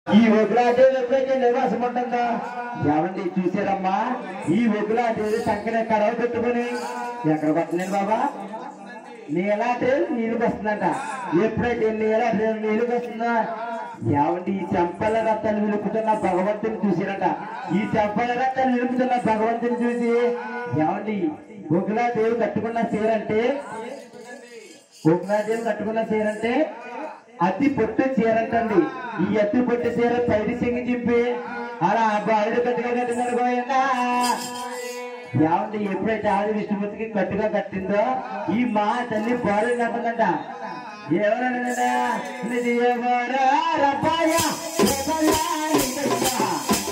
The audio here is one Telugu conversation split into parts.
ఈ వగులాదేవి ఎప్పుడైతే నివాసం ఉంటుందో ఏమండి చూసారమ్మా ఈ వగులాదేవి చక్కని కడవ పెట్టుకుని ఎక్కడ పడుతున్నాను బాబా నీలాంటి నీళ్ళకి వస్తుందంట ఎప్పుడైతే నీలాంటి నీళ్ళకి వస్తుందో ఏమండి ఈ చెంపల రత్తాలు నిలుపుతున్న భగవంతుని చూసిరట ఈ చెంపల రత్తాలు నిలుపుతున్న భగవంతుని చూసి ఏమండి వగులాదేవి కట్టుకున్న చీర అంటే ఒకనాదేవి కట్టుకున్న చీర అంటే అతి పొట్టు చీర అంటండి ఈ అతి పొట్టు చీర పైడి సింగి చింపి అలా బావిడ కట్టుగా కట్టిందని పోయిందా ఏమండి ఎప్పుడైతే ఆది విష్ణుమూర్తికి కట్టుగా కట్టిందో ఈ మా తల్లి బాలు కట్టిందంట ఎవరన్నా ఇది ఎవరా రబ్బాయ ఎవరా నిజమా?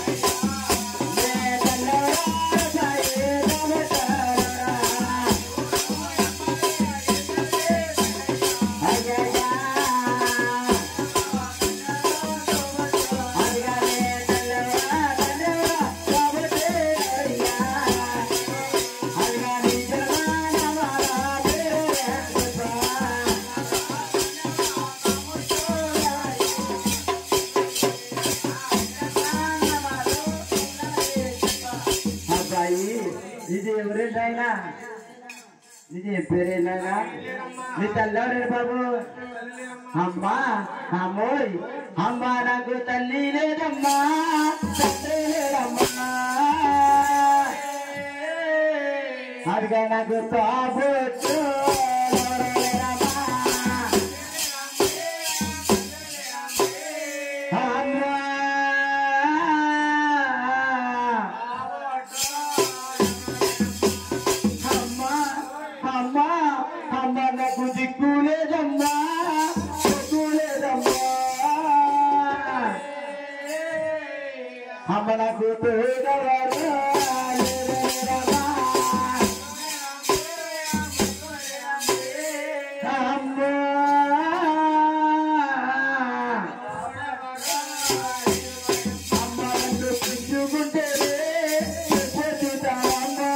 ఏ తల్లరా రబ్బాయే రమతారా? అయ్యయ్యా. అయ్యలే తల్లరా తల్లరా కాబట్టే అయ్యా. అయ్యని జనమానవారా పేరెందుకా? అబ్బాయి ఇది ఎవరేనాయనా ఇది ఏం పేరేనాయనా నీ తల్లెవరే బాబు అమ్మా అమ్మోయ్ అమ్మా నాకు తల్లి లేదమ్మా తండ్రి లేదమ్మా అదిగా నాకు తాబొచ్చు అమ్మా అమ్మా అమ్మా అమ్మా నాకు దిక్కు లేదమ్మా దిక్కు లేదమ్మా అమ్మ నాకు తోడవారు లేరమ్మా. అమ్మా అమ్మ నన్ను పిచ్చుకుంటే చెప్పుతానమ్మా.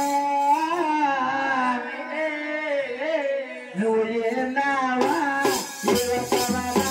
నువ్వు ఏనావా ఇవ్వకవరా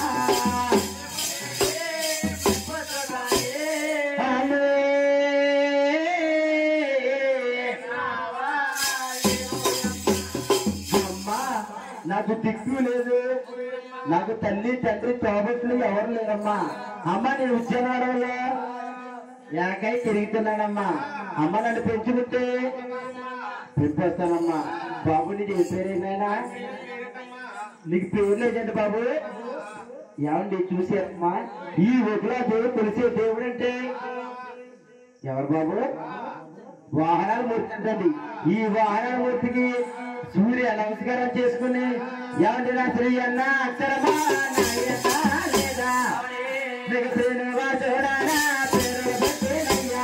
అమ్మా నాకు దిక్కు లేదు నాకు తల్లి తండ్రి తోబట్లు ఎవరు లేరమ్మా అమ్మ నేను ఉద్యనాడంలో ఏకై తిరుగుతున్నానమ్మా అమ్మ నన్ను పెంచుకుంటే పెంపొస్తానమ్మా బాబు నీది ఏ పేరేనాయనా నీకు పేరు లేదండి బాబు ఏమండి చూసారమ్మా ఈ ఒగ్లా దేవుడు కొలిసే దేవుడు అంటే ఎవరు బాబు వాహనాల మూర్తి అంటండి ఈ వాహనాల మూర్తికి సూర్య నమస్కారం చేసుకుని ఏమంటే నా శ్రీ అన్న అక్షరమా నాయనా లేదా నీకు శ్రీనివాసుడా నా పేరు పెట్టేనయ్యా.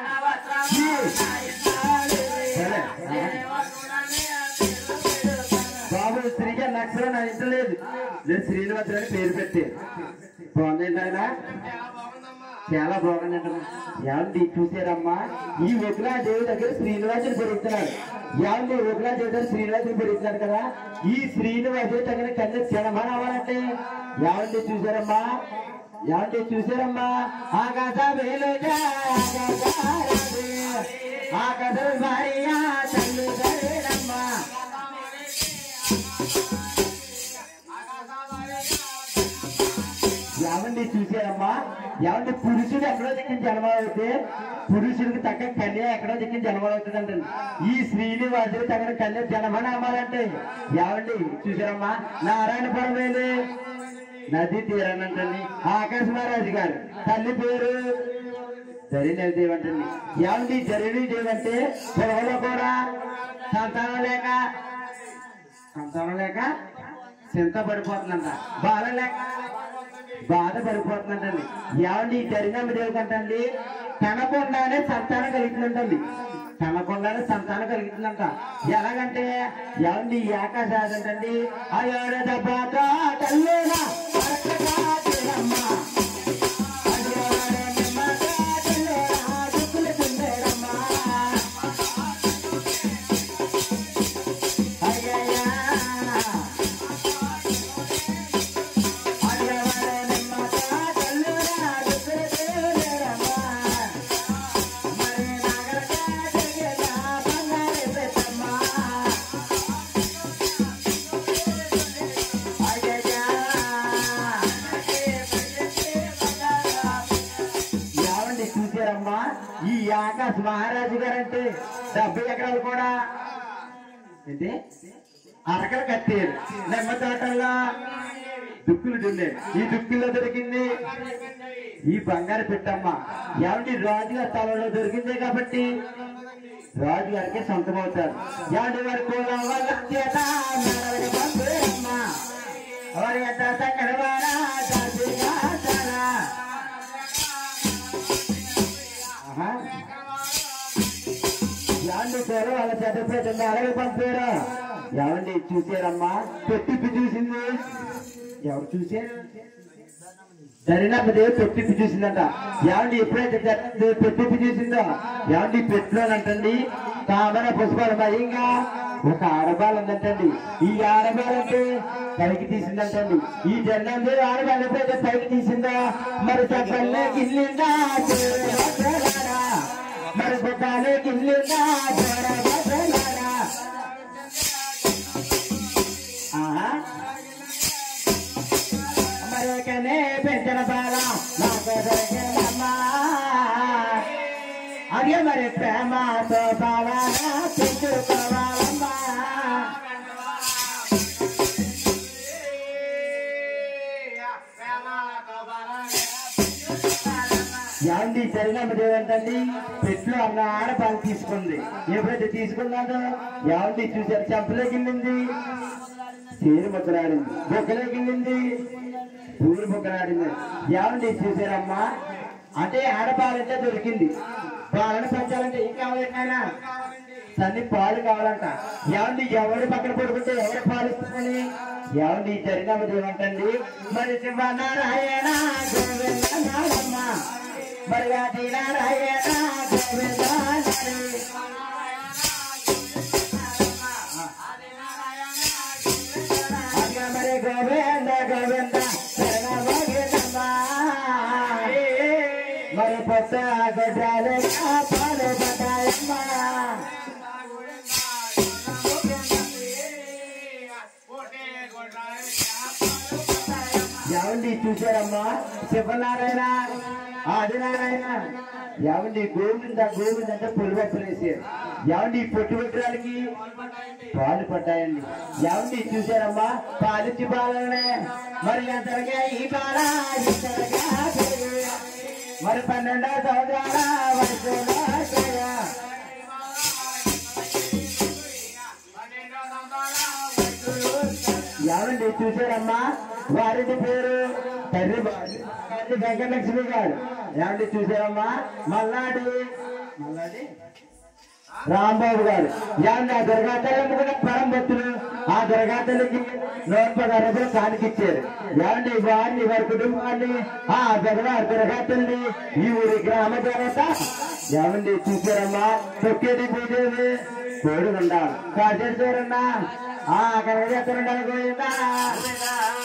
సరే, బాబు శ్రీగా అక్షరం నా ఇంట్లో లేదు నేను శ్రీనివాసుడు అని పేరు పెట్టి బాగుంది ఆయన చాలా బాగుందంట ఏమండి చూసారమ్మా ఈ ఒకలా దేవి దగ్గర శ్రీనివాసుని పెరుగుతున్నారు ఏమండి ఒకలా దేవి దగ్గర శ్రీనివాసుని పెరుగుతున్నారు కదా ఈ శ్రీనివాసుడు దగ్గర కన్నా క్షణమాన అవ్వాలంటే ఏమండి చూసారమ్మా ఏమండి చూసారమ్మా ఆకాశ వేలుగా ఆకాశ భార్య తల్లి సరేనమ్మా ఏమండి చూసారమ్మా ఏమండి పురుషుడు ఎక్కడో దిక్కిన జన్మవుతే పురుషుడికి తగ్గ కన్య ఎక్కడో దిక్కిన జన్మవుతుందండి ఈ శ్రీనివాసుడు తగిన కన్య జన్మనామాలంటే ఏమండి చూసారమ్మా నారాయణపురం వెళ్ళి నది తీరానంటండి ఆకాశ మహారాజు గారు తల్లి పేరు జరిగినవి దేవి అంటండి ఏమండి జరిగిన దేవి అంటే పొలంలో కూడా సంతానం లేక సంతానం లేక చింత పడిపోతుందంట బాధ లేక బాధ పడిపోతుందంటండి ఏమండి జరిగిన దేవి కంటండి కనకుండానే సంతానం కలుగుతుందంటండి కనకుండానే సంతానం కలుగుతుందంట ఎలాగంటే ఏమండి ఈ ఆకాశాలు ఏంటండి అయోడ దెబ్బత తల్లేనా అయ్యా ఈ ఆకాశ్ మహారాజు గారంటే డెబ్బై ఎకరాలు కూడా ఏంటి అరకలు కట్టారు నిమ్మ తోటల్లో దుక్కులు దున్నే ఈ దుక్కుల్లో దొరికింది ఈ బంగారు పెట్టమ్మ ఏమంటే రాజుగారి తలలో దొరికిందే కాబట్టి రాజు గారికి సొంతం అవుతారు ఏమంటే వారి కులం వల్ల చేత మెడలకు పంపేరమ్మ. వారి ఎంత సకలవారా దాసిగా తారా. ఆహా. ఏమండి పేరు వాళ్ళ చెడ్డ పేరు అలాగే పంపారు ఏమండి చూసారమ్మా పెట్టిప్పి చూసింది ఎవరు చూసారు సరేనమ్మదేవి పెట్టిప్పి చూసిందంట ఏమండి ఎప్పుడైతే జ- పెట్టిప్పి చూసిందో ఏమండి పెట్టులోనంటండి కామన పుష్పాలు మయంగా ఒక ఆడబాల్ ఉందంటండి ఈ ఆడబాల్ అంటే పైకి తీసిందంటండి ఈ జెండా ఆడబాల్ ఎప్పుడైతే పైకి తీసిందో మరి చెప్పలే గిల్లిందా చూడరా. మరి బొట్టాలే గిల్లిందా చూడరా. ఆహా మరొకనే పెంచిన బాల నాకు దొరికిందమ్మా అదే మరి ప్రేమతో బాల పెంచుకోవాలమ్మా యాండి జరిగినప్పుడు ఏమంటండి పెట్లు అన్న ఆడపాలు తీసుకుంది ఎప్పుడైతే తీసుకున్నాదో యాండి చూసారు చెంపలోకి వెళ్ళింది చీరు ముక్కలాడింది బొక్కలోకి వెళ్ళింది పూలు ముక్కలాడింది యాండి చూసారమ్మా అంటే ఆడపాలంటే దొరికింది పాలను పెంచాలంటే ఏం కావాలి ఎక్కడైనా తల్లి పాలు కావాలంట ఏమండి ఎవరి పక్కన పడుకుంటే ఎవరు పాలు ఇస్తారని ఏమండి జరిగినప్పుడు ఏమంటండి మరి శివనారాయణ గోవింద నారమ్మ మరి ఆది నారాయణ గోవింద హరి. అదిగో మరి గోవింద గోవింద శరణమగినమ్మ. మరి పొత్త గొడ్రాలు పాలు పడ్డాయమ్మా ఏమండి చూశారమ్మా శివనారాయణ ఆదినారాయణ ఏమండి గోవింద గోవింద అంటే పులిపప్పులు వేసారు ఏమండి ఈ పొట్టు పెట్టడానికి పాలు పడ్డాయండి ఏమండి చూశారమ్మా పాలిచ్చి పాలనే మరి ఎంతగా ఈ పాల ఎంతగా పెరుగు. మరి పన్నెండో సంవత్సరాల వయసులో చేయా. ఏమండి చూశారమ్మా వారింటి పేరు తల్లి తల్లి వెంకటలక్ష్మి గారు ఏమండి చూశారమ్మా మల్లాడి మల్లాడి రాంబాబు గారు ఏమండి ఆ దుర్గా తల్లి కూడా పరం భక్తులు ఆ దుర్గా తల్లికి నూట పదహారు రూపాయలు కానికిచ్చారు ఏమండి వారిని వారి కుటుంబాన్ని ఆ దుర్గా దుర్గా తల్లి ఈ ఊరి గ్రామ దేవత ఏమండి చూశారమ్మా తొక్కేది పూజేది కోడి ఉండాలి కాసేరు చూడన్నా ఆ కనగజేస్తారు ఉండాలి గోవిందా